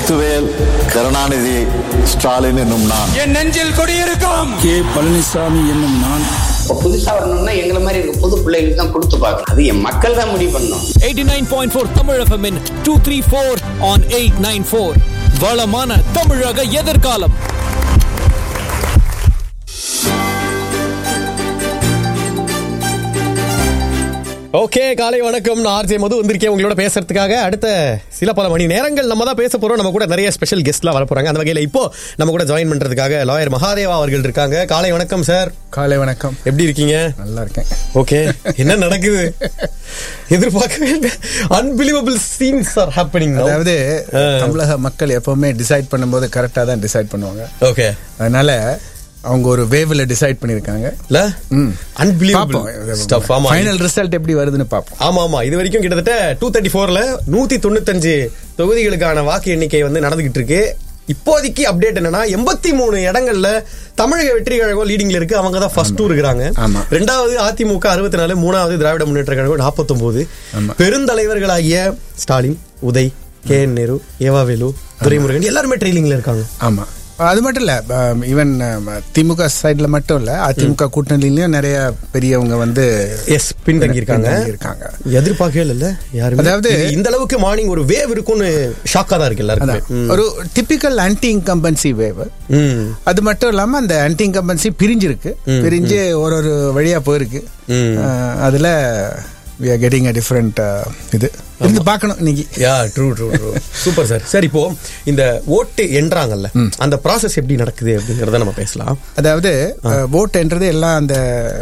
முத்துவேல் கருணாநிதி ஸ்டாலின் என்னும் நான் என் நெஞ்சில் குடியிருக்கும் கே பழனிசாமி என்னும் நான் இப்போ புதுசா வரணும்னா எங்களை மாதிரி இருக்க புது பிள்ளைகளுக்கு தான் கொடுத்து பார்க்கணும் அது என் மக்கள் தான் முடிவு பண்ணணும் 89.4 தமிழ் FM இன் 234 on 894 வளமான தமிழக எதிர்காலம் ஓகே காலை வணக்கம் நான் ஆர்ஜே மது வந்திருக்கேன் உங்களோட பேசுறதுக்காக அடுத்த சில பல மணி நேரங்கள் நம்ம தான் பேச போறோம் நம்ம கூட நிறைய ஸ்பெஷல் கெஸ்ட்லாம் வர போறாங்க அந்த வகையில இப்போ நம்ம கூட ஜாயின் பண்றதுக்காக லாயர் மகாதேவா அவர்கள் இருக்காங்க காலை வணக்கம் சார் காலை வணக்கம் எப்படி இருக்கீங்க நல்லா இருக்கேன் ஓகே என்ன நடக்குது எதிர்பார்க்கவே இல்லை அன்பிலிவபிள் சீன்ஸ் ஆர் ஹேப்பனிங் அதாவது தமிழக மக்கள் எப்பவுமே டிசைட் பண்ணும்போது கரெக்டா தான் டிசைட் பண்ணுவாங்க ஓகே அதனால அவங்க ஒரு வேவ்ல டிசைட் பண்ணிருக்காங்க இல்ல அன்பிலிவபிள் ஸ்டஃப் ஆமா ஃபைனல் ரிசல்ட் எப்படி வருதுன்னு பாப்போம் ஆமா ஆமா இது வரைக்கும் கிட்டத்தட்ட டூ தேர்ட்டி ஃபோர்ல நூத்தி தொண்ணூத்தஞ்சு தொகுதிகளுக்கான வாக்கு எண்ணிக்கை வந்து நடந்துகிட்டு இருக்கு இப்போதைக்கு அப்டேட் என்னன்னா எண்பத்தி மூணு இடங்கள்ல தமிழக வெற்றி கழகம் லீடிங்ல இருக்கு அவங்க தான் ஃபர்ஸ்ட் இருக்கிறாங்க ஆமா. ரெண்டாவது அதிமுக அறுபத்தி நாலு மூணாவது திராவிட முன்னேற்ற கழகம் நாற்பத்தொன்பது ஆமா. பெருந்தலைவர்களாகிய ஸ்டாலின் உதய் கே என் நேரு ஏவாவேலு துரைமுருகன் எல்லாருமே ட்ரெயிலிங்ல இருக்காங்க ஆமா அது மட்டும் இல்ல ஈவன் திமுக சைடுல மட்டும் இல்ல அதிமுக கூட்டணியிலயும் நிறைய பெரியவங்க வந்து எஸ் பின்தங்கி இருக்காங்க பின்தங்கி இருக்காங்க. எதிர்பார்க்கவே இல்ல யாருமே அதாவது- இது இந்த அளவுக்கு மார்னிங் ஒரு வேவ் இருக்கும்னு ஷாக்கா தான் இருக்கு அதான், எல்லாருக்கும் ஒரு டிபிக்கல் ஆன்டி இன்கம்பன்சி வேவ் ம் அது மட்டும் இல்லாம அந்த ஆன்டி இன்கம்பன்சி பிரிஞ்சிருக்கு பிரிஞ்சு ஒரு ஒரு வழியா போயிருக்கு ம். அஹ், அதுல we are getting a different இது இருந்து பார்க்கணும் இன்னைக்கு ya true true true super sir சரி இப்போ இந்த ஓட்டு என்றாங்கல்ல அந்த ப்ராசஸ் எப்படி நடக்குது அப்படிங்கறத நம்ம பேசலாம் அதாவது ஓட்டுன்றது எல்லாம் அந்த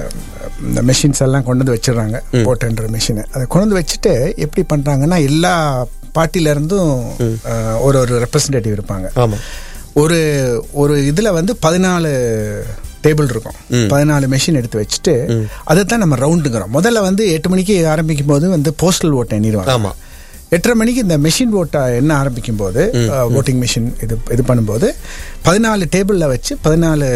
இந்த மெஷின்ஸ் எல்லாம் கொண்டு வந்து வச்சிடுறாங்க ஓட்டுன்ற மிஷினை அதை கொண்டு வந்து வச்சுட்டு எப்படி பண்றாங்கன்னா எல்லா பார்ட்டில இருந்தும் அஹ், ஒரு ஒரு ரெப்ரசன்டேட்டிவ் இருப்பாங்க ஆமா ஒரு ஒரு இதுல வந்து பதினாலு டேபிள் இருக்கும் பதினாலு மெஷின் எடுத்து வச்சுட்டு அதை தான் நம்ம ரவுண்டுங்கிறோம் முதல்ல வந்து எட்டு மணிக்கு ஆரம்பிக்கும் போது வந்து போஸ்டல் ஓட்டை எண்ணிடுவாங்க ஆமா. எட்டரை மணிக்கு இந்த மெஷின் ஓட்டை என்ன ஆரம்பிக்கும் போது ஓட்டிங் மிஷின் இது இது பண்ணும்போது பதினாலு டேபிளில் வச்சு பதினாலு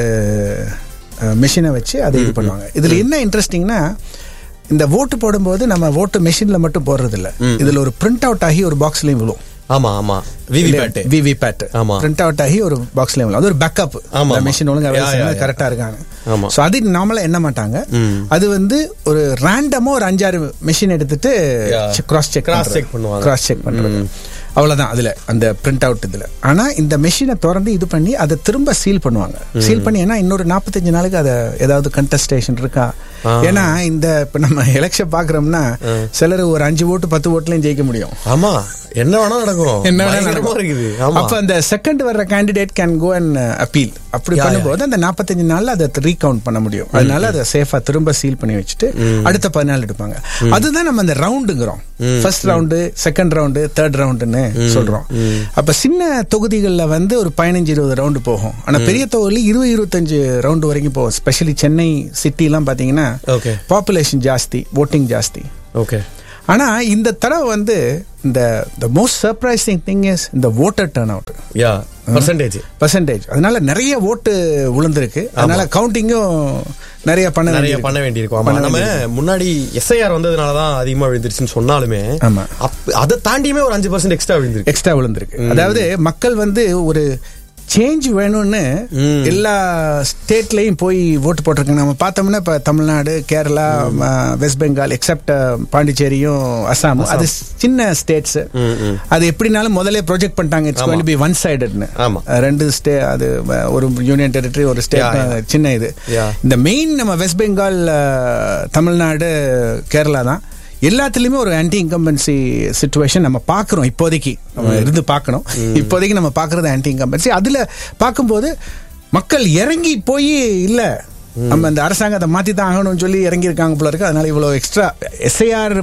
மெஷினை வச்சு அதை இது பண்ணுவாங்க இதுல என்ன இன்ட்ரெஸ்டிங்னா இந்த ஓட்டு போடும்போது நம்ம ஓட்டு மெஷின்ல மட்டும் போடுறது இல்ல இதுல ஒரு பிரிண்ட் அவுட் ஆகி ஒரு பாக்ஸ்லயும் விழும் ஆமா ஆமா விவி பேட் விவி பேட் ஆமா. பிரிண்ட் அவுட் ஆகி ஒரு பாக்ஸ்ல அது ஒரு பேக்கப் ஆமா, ஆமா. மெஷின் ஒழுங்கா வேலை யா, யா, செய்யணும் யா. கரெக்டா இருக்காங்க ஆமா. சோ அது நார்மலா எண்ண மாட்டாங்க அது வந்து ஒரு ரேண்டமா ஒரு அஞ்சாறு மெஷின் எடுத்துட்டு yeah. Cross check Cross check பண்ணுவாங்க. கிராஸ் செக் பண்றது அவ்வளவுதான் அதுல அந்த பிரிண்ட் அவுட் இதுல ஆனா இந்த மெஷினை திறந்து இது பண்ணி அதை திரும்ப சீல் பண்ணுவாங்க சீல் பண்ணி ஏன்னா இன்னொரு நாற்பத்தஞ்சு நாளுக்கு அதை ஏதாவது கண்டஸ்டேஷன் இருக்கா ஏன்னா இந்த இப்ப நம்ம எலெக்ஷன் பாக்குறோம்னா சிலர் ஒரு அஞ்சு ஓட்டு பத்து ஓட்டுலயும் ஜெயிக்க முடியும் ஆமா என்ன வேணா நடக்கும் என்ன வேணா பயங்கரமா நடக்கும். இருக்குது ஆமா அப்ப அந்த செகண்ட் வர்ற candidate can go and appeal அப்படி யா, பண்ணும்போது அந்த 45 நாள்ல அதை ரீகவுண்ட் பண்ண முடியும் அதனால அதை சேஃபா திரும்ப சீல் பண்ணி வச்சுட்டு அடுத்த பதினாலு எடுப்பாங்க அதுதான் நம்ம அந்த ரவுண்டுங்கிறோம் first round second round third ரவுண்டுன்னு சொல்றோம் அப்ப சின்ன தொகுதிகள்ல வந்து ஒரு பதினஞ்சு இருபது ரவுண்டு போகும் ஆனா பெரிய தொகுதியில் இருபது இருபத்தஞ்சு ரவுண்டு வரைக்கும் போகும் ஸ்பெஷலி சென்னை சிட்டி எல்லாம் பாத்தீங்கன்னா Okay. பாப்புலேஷன் ஜாஸ்தி ஓட்டிங் ஜாஸ்தி ஓகே ஆனா இந்த தடவை வந்து இந்த the most surprising thing is இந்த voter turnout ya percentage percentage அதனால நிறைய ஓட்டு விழுந்திருக்கு அதனால கவுண்டிங்கும் நிறைய பண்ண நிறைய வேண்டியிருக்கு. பண்ண வேண்டியிருக்கும் ஆமா பண்ண நம்ம வேண்டியிருக்கு. முன்னாடி எஸ்ஐஆர் வந்ததுனால தான் அதிகமா விழுந்துருச்சுன்னு சொன்னாலுமே ஆமா. அப்ப- அதை தாண்டியுமே ஒரு அஞ்சு பர்சன்ட் எக்ஸ்ட்ரா விழுந்திருக்கு எக்ஸ்ட்ரா விழுந்திருக்கு அதாவது மக்கள் வந்து ஒரு சேஞ்ச் வேணும்னு எல்லா ஸ்டேட்லயும் போய் ஓட்டு போட்டிருக்காங்க நம்ம பார்த்தோம்னா இப்ப தமிழ்நாடு கேரளா ம, வெஸ்ட் பெங்கால் எக்ஸப்ட் பாண்டிச்சேரியும் அசாமும் அது சின்ன ஸ்டேட்ஸ் அது எப்படினாலும் முதல்ல ப்ரொஜெக்ட் பண்ணிட்டாங்க இட்ஸ் கோயிங் பி ஒன் சைடட்னு ஆமா. ரெண்டு ஸ்டே அது அஹ், ஒரு யூனியன் டெரிட்டரி ஒரு Yeah, ஸ்டேட் yeah. சின்ன இது Yeah. இந்த மெயின் நம்ம வெஸ்ட் பெங்கால் அஹ், தமிழ்நாடு கேரளா தான் எல்லாத்துலயுமே ஒரு ஆன்டி இன்கம்பன்சி சுச்சுவேஷன் நம்ம பார்க்குறோம் இப்போதைக்கு நம்ம இருந்து பார்க்கணும் இப்போதைக்கு நம்ம பார்க்கறது ஆன்டி இன்கம்பன்சி அதுல பார்க்கும்போது மக்கள் இறங்கி போய் இல்ல நம்ம அந்த அரசாங்கத்தை மாத்தி தான் ஆகணும்னு சொல்லி இறங்கி இருக்காங்க போல இருக்கு அதனால இவ்வளவு எக்ஸ்ட்ரா எஸ்ஐஆர்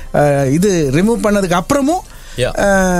இது ரிமூவ் பண்ணதுக்கு அப்புறமும் Yeah.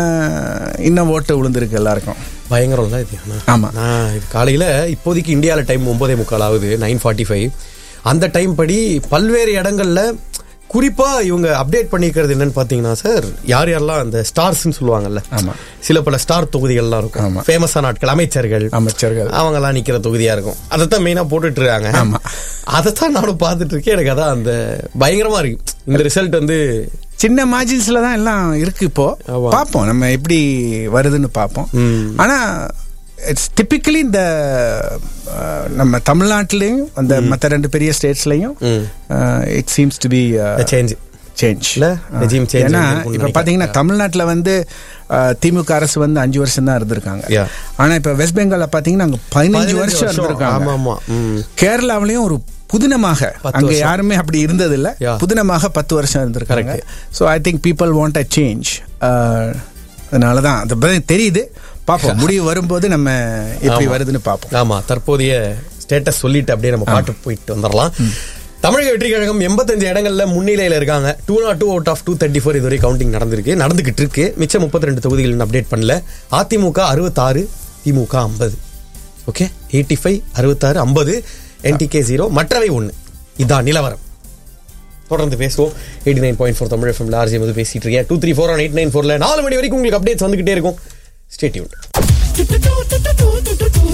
அஹ், இன்னும் ஓட்டு விழுந்திருக்கு எல்லாருக்கும் பயங்கரம் தான் இது ஆனா. ஆமா. நான் இது காலையில இப்போதைக்கு இந்தியால டைம் ஒன்பதே முக்கால் ஆகுது நைன் ஃபார்ட்டி ஃபைவ் அந்த டைம் படி பல்வேறு இடங்கள்ல குறிப்பா இவங்க அப்டேட் பண்ணிக்கிறது என்னன்னு பாத்தீங்கன்னா சார் யார் யாரெல்லாம் அந்த ஸ்டார்ஸ்னு சொல்லுவாங்கல்ல ஆமா. சில பல ஸ்டார் தொகுதிகள்லாம் இருக்கும் ஆமா. ஃபேமஸான ஆட்கள் அமைச்சர்கள் அமைச்சர்கள். அவங்க எல்லாம் நிக்கிற தொகுதியா இருக்கும் அதைத்தான் மெயினா போட்டுட்டு இருக்காங்க ஆமா. அதைத்தான் நானும் பார்த்துட்டு இருக்கேன் எனக்கு அதான் அந்த பயங்கரமா இருக்கு இந்த ரிசல்ட் வந்து சின்ன மார்ஜின்ஸ்ல தான் எல்லாம் இருக்கு இப்போ ஆமா. பார்ப்போம் நம்ம எப்படி வருதுன்னு பார்ப்போம் ஆனா இட்ஸ் டிப்பிக்கலி இந்த அஹ், நம்ம தமிழ்நாட்டிலையும் அந்த மற்ற ரெண்டு பெரிய ஸ்டேட்ஸ்லையும் it seems to be change change இல்ல? regime change ஏன்னா இருக்கும்னு இப்ப பாத்தீங்கன்னா தமிழ்நாட்டுல வந்து அஹ், திமுக அரசு வந்து அஞ்சு வருஷம் தான் இருந்திருக்காங்க Yeah. ஆனா இப்ப வெஸ்ட் பெங்கால்ல பாத்தீங்கன்னா அங்க பதினஞ்சு 15 வருஷம் வருஷம். இருந்திருக்காங்க ஆமா, ஆமா. ம். கேரளாவிலயும் ஒரு புதினமாக பத்து அங்க வருஷம். யாருமே அப்படி இருந்தது இல்ல Yeah. புதினமாக பத்து வருஷம் இருந்திருக்காங்க Correct. So I think people want a change அதனாலதான் அது பத்தி தெரியுது பார்ப்போம் முடிவு வரும்போது நம்ம எப்படி ஆமா. வருதுன்னு பார்ப்போம் ஆமா தற்போதைய ஸ்டேட்டஸ் சொல்லிட்டு அப்படியே நம்ம பாட்டு போயிட்டு வந்துடலாம் தமிழக வெற்றி கழகம் எண்பத்தஞ்சு இடங்கள்ல முன்னிலையில இருக்காங்க two not two out of two thirty four இதுவரை கவுண்டிங் நடந்திருக்கு நடந்துகிட்டு இருக்கு மிச்சம் முப்பத்தி ரெண்டு தொகுதிகள் அப்டேட் பண்ணல அதிமுக அறுபத்தாறு திமுக ஐம்பது ஓகே எயிட்டி ஃபைவ் அறுபத்தாறு ஐம்பது என்டிகே ஜீரோ மற்றவை ஒன்று இதான் நிலவரம் தொடர்ந்து பேசுவோம் eighty nine point four Tamil எஃப்எம்ல ஆர்ஜி வந்து பேசிட்டு இருக்கேன் two three four on eight nine ஃபோர்ல நாலு மணி வரைக்கும் உங்களுக்கு அப்டேட்ஸ் வந்துகிட்டே இருக்கும் ஸ்டேட்யூன்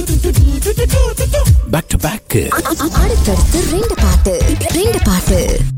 பேக் டு பேக் அடுத்தடுத்து ரெண்டு பாட்டு ரெண்டு பாட்டு